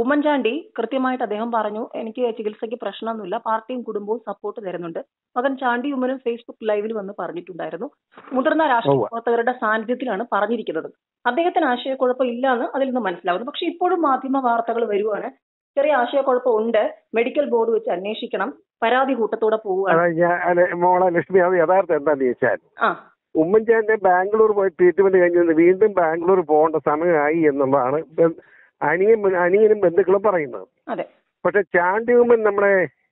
ഉമ്മൻചാണ്ടി കൃത്യമായിട്ട് അദ്ദേഹം പറഞ്ഞു എനിക്ക് ചികിത്സയ്ക്ക് പ്രശ്നമൊന്നുമില്ല പാർട്ടിയും കുടുംബവും സപ്പോർട്ട് തരുന്നുണ്ട് മകൻ ചാണ്ടി ഉമ്മനും ഫേസ്ബുക്ക് ലൈവിൽ വന്ന് പറഞ്ഞിട്ടുണ്ടായിരുന്നു മുതിർന്ന രാഷ്ട്രീയ ഉവ്വ. പ്രവർത്തകരുടെ സാന്നിധ്യത്തിലാണ് പറഞ്ഞിരിക്കുന്നത് അദ്ദേഹത്തിന് ആശയക്കുഴപ്പം ഇല്ല എന്ന് അതിൽ നിന്ന് മനസ്സിലാവുന്നു പക്ഷെ ഇപ്പോഴും മാധ്യമ വാർത്തകൾ വരുവാണ് ചെറിയ ആശയക്കുഴപ്പം ഉണ്ട് മെഡിക്കൽ ബോർഡ് വെച്ച് അന്വേഷിക്കണം പരാതി കൂട്ടത്തോടെ പോവുകയാണ് അതായത് ഞാൻ അല്ല, മോളെ ലക്ഷ്മി അത് യഥാർത്ഥം എന്താന്ന് ചോദിച്ചാൽ ആ ഉമ്മൻചാണ്ടി ബാംഗ്ലൂർ പോയി ട്രീറ്റ്മെന്റ് കഴിഞ്ഞ് വന്ന് വീണ്ടും ബാംഗ്ലൂർ പോകേണ്ട സമയമായി എന്നുള്ളതാണ് ബ- അനിയൻ അനിയനും ബന്ധുക്കളും പറയുന്നത് അതെ പക്ഷെ ചാണ്ടി ഉമ്മൻ നമ്മുടെ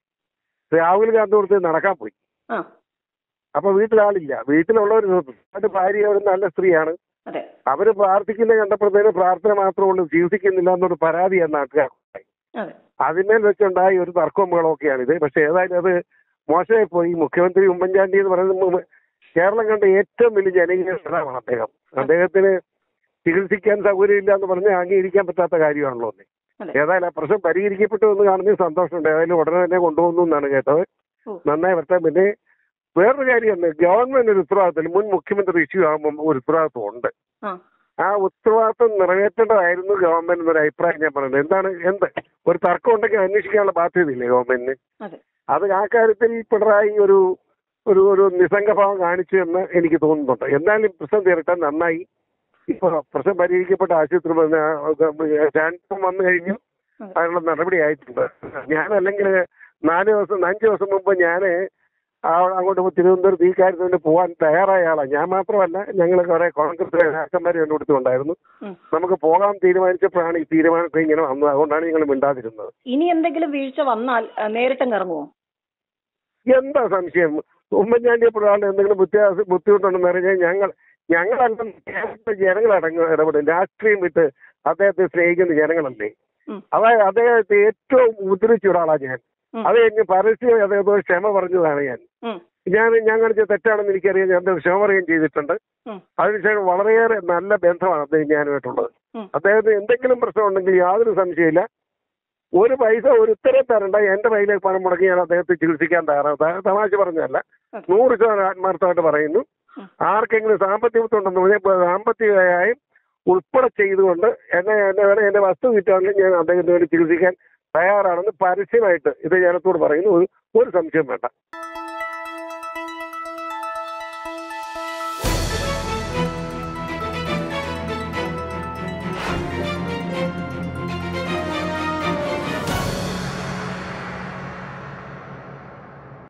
രാഹുൽ ഗാന്ധി കൊടുത്ത് നടക്കാൻ പോയി ആ അപ്പൊ വീട്ടിലാളില്ല വീട്ടിലുള്ളവർ അവരുടെ ഭാര്യ ഒരു നല്ല സ്ത്രീയാണ് അതെ അവര് പ്രാർത്ഥിക്കുന്ന കണ്ടപ്പോഴത്തേന് പ്രാർത്ഥന മാത്രമേ ഉള്ളൂ ചികിത്സിക്കുന്നില്ല എന്നൊരു പരാതിയാണ് നാട്ടുകാർക്കുണ്ടായി അതെ അതിന്മേൽ വെച്ചുണ്ടായ ഒരു തർക്കവും ബഹളമൊക്കെയാണ് ഇത് പക്ഷെ ഏതായാലും അത് മോശമായി പോയി മുഖ്യമന്ത്രി ഉമ്മൻചാണ്ടി എന്ന് പറയുന്നത് മു- കേരളം കണ്ട ഏറ്റവും വലിയ ജനകീയ നേതാവാണ് അദ്ദേഹം അദ്ദേഹത്തിന് ചികിത്സിക്കാൻ സൗകര്യമില്ല എന്ന് പറഞ്ഞ് അംഗീകരിക്കാൻ പറ്റാത്ത കാര്യമാണല്ലോ അത്. അതെ ഏതായാലും ആ പ്രശ്നം പരിഹരിക്കപ്പെട്ടു എന്ന് കാണുന്നതിൽ സന്തോഷമുണ്ട് ഏതായാലും ഉടനെ തന്നെ കൊണ്ടുപോകുന്നു എന്നാണ് കേട്ടത് ഓ. നന്നായി വരട്ടെ പിന്നെ വേറൊരു കാര്യമാണ് ഗവൺമെന്റ് ഒരു ഉത്തരവാദിത്തം മുൻ മുഖ്യമന്ത്രി ഇഷ്യൂ ആകുമ്പോൾ ഒരു ഉത്തരവാദിത്വം ഉണ്ട് ആ ആ ഉത്തരവാദിത്വം നിറവേറ്റേണ്ടതായിരുന്നു ഗവൺമെന്റ് എന്നൊരു അഭിപ്രായം ഞാൻ പറയുന്നത് എന്താണ് എന്ത് ഒരു തർക്കം ഉണ്ടെങ്കിൽ അന്വേഷിക്കാനുള്ള ബാധ്യതയില്ലേ ഗവൺമെന്റിന് അതെ അത് ആ കാര്യത്തിൽ പിണറായി ഒരു ഒരു ഒരു നിസ്സംഗഭാവം കാണിച്ചു എന്ന് എനിക്ക് തോന്നുന്നുണ്ട് എന്നാലും പ്രശ്നം തീരട്ടെ നന്നായി ഇപ്പൊ പ്രശ്നം പരിഹരിക്കപ്പെട്ട ആശുപത്രി വന്ന് ചാൻസം വന്നു കഴിഞ്ഞു അതെ. അതിനുള്ള നടപടി ആയിട്ടുണ്ട് ഞാൻ അല്ലെങ്കിൽ നാല് ദിവസം അഞ്ച് ദിവസം മുമ്പ് ഞാൻ അങ്ങോട്ട് തിരുവനന്തപുരത്ത് ഈ കാര്യത്തിന് വേണ്ടി പോകാൻ തയ്യാറായ ആളാണ് ഞാൻ മാത്രമല്ല ഞങ്ങൾ കുറെ കോൺഗ്രസ് നേതാക്കന്മാർ കണ്ടുപിടിച്ചുണ്ടായിരുന്നു ഉം. നമുക്ക് പോകാൻ തീരുമാനിച്ചപ്പോഴാണ് ഈ തീരുമാനമൊക്കെ ഇങ്ങനെ വന്നത് അതുകൊണ്ടാണ് ഞങ്ങൾ മിണ്ടാതിരുന്നത് ഇനി എന്തെങ്കിലും വീഴ്ച വന്നാൽ ആ, നേരിട്ടങ്ങ് ഇറങ്ങുമോ എന്താ സംശയം ഉമ്മൻചാണ്ടിയെ പോലുള്ള എന്തെങ്കിലും ബുദ്ധിയാസ ബുദ്ധിമുട്ടുണ്ടെന്ന് അറിഞ്ഞാൽ ഞങ്ങൾ ഞങ്ങളല്ല കേരളത്തിലെ ജനങ്ങളടങ്ങ് ഇടപെടും രാഷ്ട്രീയം വിട്ട് അദ്ദേഹത്തെ സ്നേഹിക്കുന്ന ജനങ്ങളല്ലേ ഉം. അതായത് അദ്ദേഹത്തെ ഏറ്റവും ഉദ്ധരിച്ച ഒരാളാണ് ഞാൻ ഉം. അത് കഴിഞ്ഞ് പരസ്യം അദ്ദേഹത്തോട് ക്ഷമ പറഞ്ഞതാണ് ഞാൻ ഉം. ഞാൻ ഞാൻ കാണിച്ച തെറ്റാണെന്ന് എനിക്കറിയാം ഞാൻ അദ്ദേഹം ക്ഷമ പറയുകയും ചെയ്തിട്ടുണ്ട് ഉം. അതിനുശേഷം വളരെയേറെ നല്ല ബന്ധമാണ് അദ്ദേഹം ഞാനുമായിട്ടുള്ളത് ഉം. അദ്ദേഹത്തിന് എന്തെങ്കിലും പ്രശ്നം ഉണ്ടെങ്കിൽ യാതൊരു സംശയമില്ല ഒരു പൈസ ഒരു ഉത്തരം തരണ്ട എന്റെ കയ്യിലേക്ക് പണം മുടക്കി ഞാൻ അദ്ദേഹത്തെ ചികിത്സിക്കാൻ തയ്യാറാണ് ത- തമാശ പറഞ്ഞല്ല ഉം. നൂറ് ശതമാനം ആത്മാർത്ഥമായിട്ട് പറയുന്നു ഉം. ആർക്കെങ്കിലും സാമ്പത്തിക ബുദ്ധിമുണ്ടെന്ന് പറഞ്ഞാൽ സാമ്പത്തികമായും ഉൾപ്പെടെ ചെയ്തുകൊണ്ട് എന്നെ എന്നെ വേണേ എന്റെ വസ്തു വിറ്റാണെങ്കിലും ഞാൻ അദ്ദേഹത്തിന് വേണ്ടി ചികിത്സിക്കാൻ തയ്യാറാണെന്ന് പരസ്യമായിട്ട് ഇത് ജനത്തോട് പറയുന്നു ഒരു ഒരു സംശയം വേണ്ട